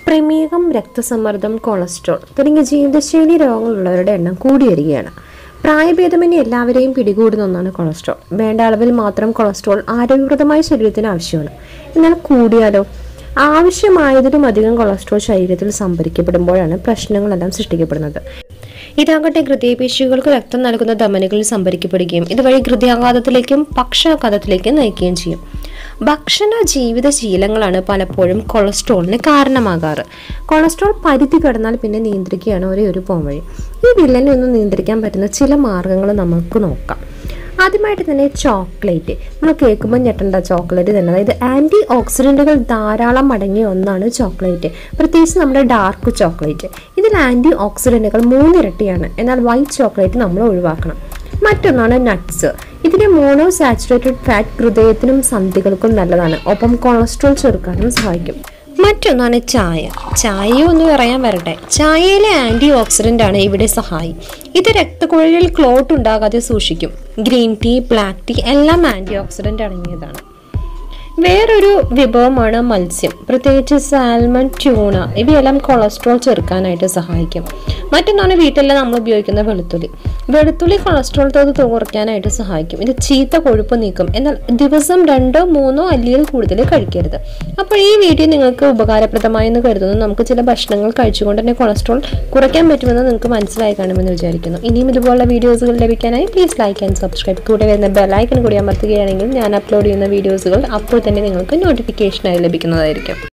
പ്രമേഹം രക്തസമ്മർദ്ദം കൊളസ്ട്രോൾ തുടങ്ങിയ ജീവിതശൈലി രോഗങ്ങളുള്ളവരുടെ എണ്ണം കൂടി വരികയാണ് പ്രായഭേദമന്യേ എല്ലാവരെയും പിടികൂടുന്ന ഒന്നാണ് കൊളസ്ട്രോൾ വേണ്ട അളവിൽ മാത്രം കൊളസ്ട്രോൾ ആരോഗ്യപ്രദമായ ശരീരത്തിന് ആവശ്യമാണ് എന്നാൽ കൂടിയാലോ ആവശ്യമായതിലും അധികം കൊളസ്ട്രോൾ ശരീരത്തിൽ സംഭരിക്കപ്പെടുമ്പോഴാണ് പ്രശ്നങ്ങളെല്ലാം സൃഷ്ടിക്കപ്പെടുന്നത് ഇതാകട്ടെ ഹൃദയപേശികൾക്ക് രക്തം നൽകുന്ന ധമനികളിൽ സംഭരിക്കപ്പെടുകയും ഇതുവഴി ഹൃദയാഘാതത്തിലേക്കും പക്ഷാഘാതത്തിലേക്കും നയിക്കുകയും ചെയ്യും ഭക്ഷണ ജീവിതശീലങ്ങളാണ് പലപ്പോഴും കൊളസ്ട്രോളിന് കാരണമാകാറ് കൊളസ്ട്രോൾ പരിധി കടന്നാൽ പിന്നെ നിയന്ത്രിക്കുകയാണ് ഒരേ ഒരു പോംവഴി ഈ വില്ലനെ ഒന്ന് നിയന്ത്രിക്കാൻ പറ്റുന്ന ചില മാർഗങ്ങൾ നമുക്ക് നോക്കാം ആദ്യമായിട്ട് തന്നെ ചോക്ലേറ്റ് നമ്മൾ കേൾക്കുമ്പോൾ ഞെട്ടണ്ട ചോക്ലേറ്റ് തന്നെ അതായത് ആൻറ്റി ഓക്സിഡൻറ്റുകൾ ധാരാളം അടങ്ങിയ ഒന്നാണ് ചോക്ലേറ്റ് പ്രത്യേകിച്ച് നമ്മുടെ ഡാർക്ക് ചോക്ലേറ്റ് ഇതിൽ ആൻറ്റി ഓക്സിഡൻറ്റുകൾ മൂന്നിരട്ടിയാണ് എന്നാൽ വൈറ്റ് ചോക്ലേറ്റ് നമ്മൾ ഒഴിവാക്കണം മറ്റൊന്നാണ് നട്ട്സ് ഇതിലെ മോണോ സാച്ചുറേറ്റഡ് ഫാറ്റ് ഹൃദയത്തിനും സന്ധികൾക്കും നല്ലതാണ് ഒപ്പം കൊളസ്ട്രോൾ ചെറുക്കാനും സഹായിക്കും മറ്റൊന്നാണ് ചായ ചായയോ ഒന്ന് പറയാൻ വരട്ടെ ചായയിലെ ആൻറ്റി ഓക്സിഡൻ്റ് ആണ് ഇവിടെ സഹായി ഇത് രക്തക്കുഴലിൽ ക്ലോട്ട് ഉണ്ടാകാതെ സൂക്ഷിക്കും ഗ്രീൻ ടീ ബ്ലാക്ക് ടീ എല്ലാം ആൻറ്റി ഓക്സിഡൻ്റ് അടങ്ങിയതാണ് വേറൊരു വിഭവമാണ് മത്സ്യം പ്രത്യേകിച്ച് സാൽമൺ ട്യൂണ ഇവയെല്ലാം കൊളസ്ട്രോൾ ചെറുക്കാനായിട്ട് സഹായിക്കും മറ്റൊന്നാണ് വീട്ടിലെല്ലാം നമ്മൾ ഉപയോഗിക്കുന്ന വെളുത്തുള്ളി വെളുത്തുള്ളി കൊളസ്ട്രോൾ തോത് കുറയ്ക്കാനായിട്ട് സഹായിക്കും ഇത് ചീത്ത കൊഴുപ്പ് നീക്കും എന്നാൽ ദിവസം രണ്ടോ മൂന്നോ അല്ലിയിൽ കൂടുതൽ കഴിക്കരുത് അപ്പോൾ ഈ വീഡിയോ നിങ്ങൾക്ക് ഉപകാരപ്രദമായി എന്ന് കരുതുന്നു നമുക്ക് ചില ഭക്ഷണങ്ങൾ കഴിച്ചുകൊണ്ട് തന്നെ കൊളസ്ട്രോൾ കുറയ്ക്കാൻ പറ്റുമെന്ന് നിങ്ങൾക്ക് മനസ്സിലായി കാണുമെന്ന് വിചാരിക്കുന്നു ഇനിയും ഇതുപോലുള്ള വീഡിയോസുകൾ ലഭിക്കാനായി പ്ലീസ് ലൈക്ക് ആൻഡ് സബ്സ്ക്രൈബ് കൂടെ വരുന്ന ബെലൈക്കൺ കൂടി അമർത്തുകയാണെങ്കിൽ ഞാൻ അപ്ലോഡ് ചെയ്യുന്ന വീഡിയോസുകൾ അപ്പോൾ തന്നെ നിങ്ങൾക്ക് നോട്ടിഫിക്കേഷനായി ലഭിക്കുന്നതായിരിക്കും